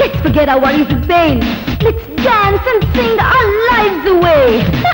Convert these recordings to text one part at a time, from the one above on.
Let's forget our worries in vain. Let's dance and sing our lives away.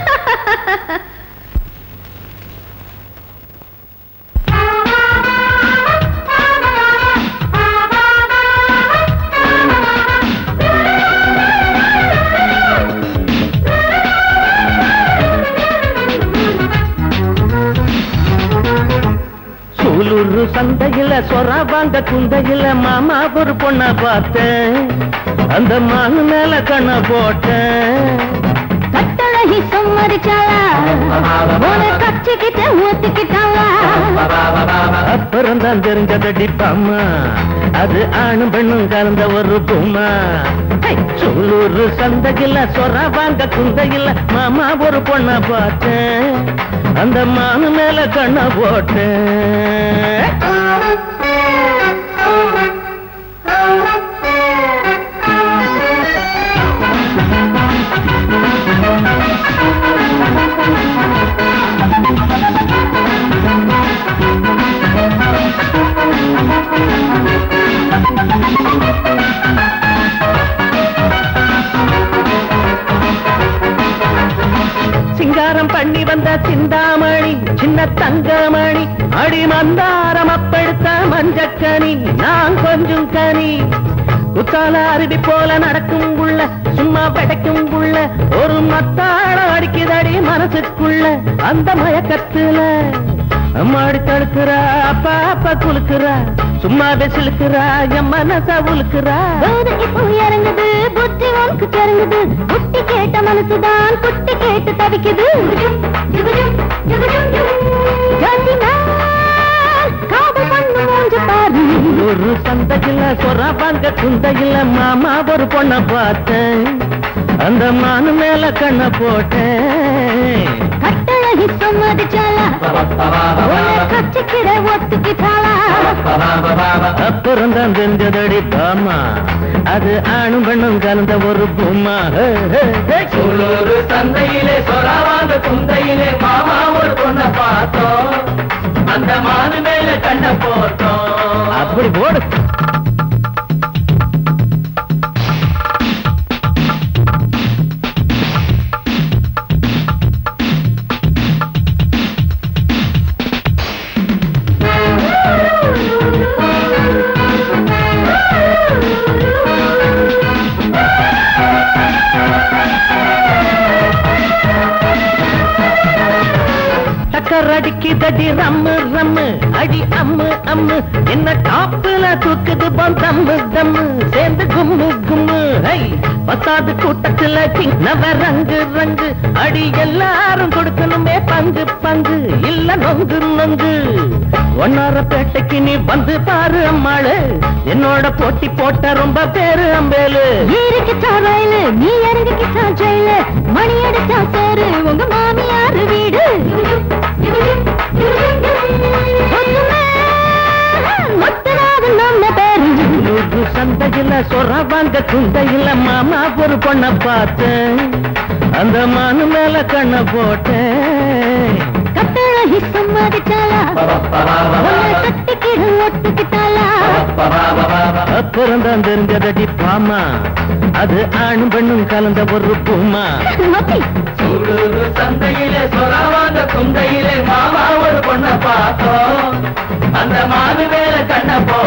Sulur சந்தையில சொரா வாங்க குந்தையில மாமா ஒரு பொண்ண பார்த்தேன் அந்த மானு மேல கண்ண போட்டேன் கட்டழகி சம்மதிச்சாளா உன கச்சிக்கிட்ட ஊத்திக்கிட்டாளா அப்புறம் தான் தெரிஞ்சதடி பாமா அது ஆணும் பெண்ணும் கலந்த ஒரு பொம்மா சூலூர் சந்தையில சொரா வாங்க குந்தையில மாமா ஒரு பொண்ண பார்த்தேன் அந்த மானு மேல கண்ண போட்டேன் சிங்காரம் பண்ணி வந்த சிந்தாமணி சின்ன தங்கமணி அடி மந்தாரம் அப்பெடுத்த மஞ்சக்கனி நான் கொஞ்சம் கனி குத்தால அருவி போல நடக்கும் புள்ள சும்மா படைக்கும் புள்ள ஒரு மத்தாளம் அடிக்குதடி மனசுக்குள்ள அந்த மயக்கத்துல அம்மாடி தடுக்கிறா அப்பா அப்பா குலுக்குறா சும்மா சிலுக்குறா என் மனச உலுக்குறா போது இப்போ இறங்குது புத்தி உனக்கு தெரிங்குது குட்டி கேட்ட மனசுதான் குட்டி கேட்டு தவிக்குது ஜாதிமார், காதல் பண்ணு மூஞ்ச பாரு ஒரு சந்தையில சொரா வாங்க குந்தையில மாமா ஒரு பொண்ண பார்த்தேன் அந்த மானு மேல கண்ண போட்டேன் கட்டழகி சம்மதிச்சாளா உன்னை கச்சிக்கிட ஒத்துக்கிட்டாளா அப்புறம் தான் தெரிஞ்சதடி பாமா அது ஆணும் பெண்ணும் கலந்த ஒரு பொம்மா ஹே, ஹே, ஹே. சூலூரு சந்தையிலே சொராவாங்க குந்தையிலே மாமா ஒரு பொண்ண பார்த்தோம் அந்த மானு மேல கண்ண போட்டோம் அப்படி போடு டக்கர் அடிக்குதடி ரம்மு ரம்மு அடி அம்மு அம்மு என்ன டாப்புல தூக்குது பம் தம்மு தம்மு சேர்ந்து கும்மு கும்மு ஹை பத்தாது கூட்டத்துல சின்னவ ரங்கு ரங்கு அடி எல்லாரும் கொடுக்கணுமே பங்கு பங்கு இல்ல நொங்கு நொங்கு ஒன்னார பேட்டைக்கு நீ வந்து பாரு அம்மாளு என்னோட போட்டி போட்ட ரொம்ப பேரு அம்பேலு ஏறிக்கிட்டா ரயிலு நீ இறங்கிக்கிட்டா ஜெயிலு மணி அடிச்சா சேரு உங்க மாமியார் வீடு மொத்தமாக நம்ம பேரு நூறு சந்தையில சொர வாங்க குந்தையில மாமா ஒரு பொண்ண பார்த்தேன் அந்த மானு மேல கண்ண போட்டேன் கட்டழகி சம்மதிச்சாளா உன்னை கட்டிக்கிட ஒத்துக்கிட்டாளா அப்புறம் தான் தெரிஞ்சதடி பாமா அது ஆணும் பெண்ணும் கலந்த ஒரு பூமா மத்தி சூலூரு சந்தையிலே சொராவாங்க குந்தையிலே மாமா ஒரு பொண்ண பார்த்தோம் அந்த மானு மேல கண்ண போட்டோம்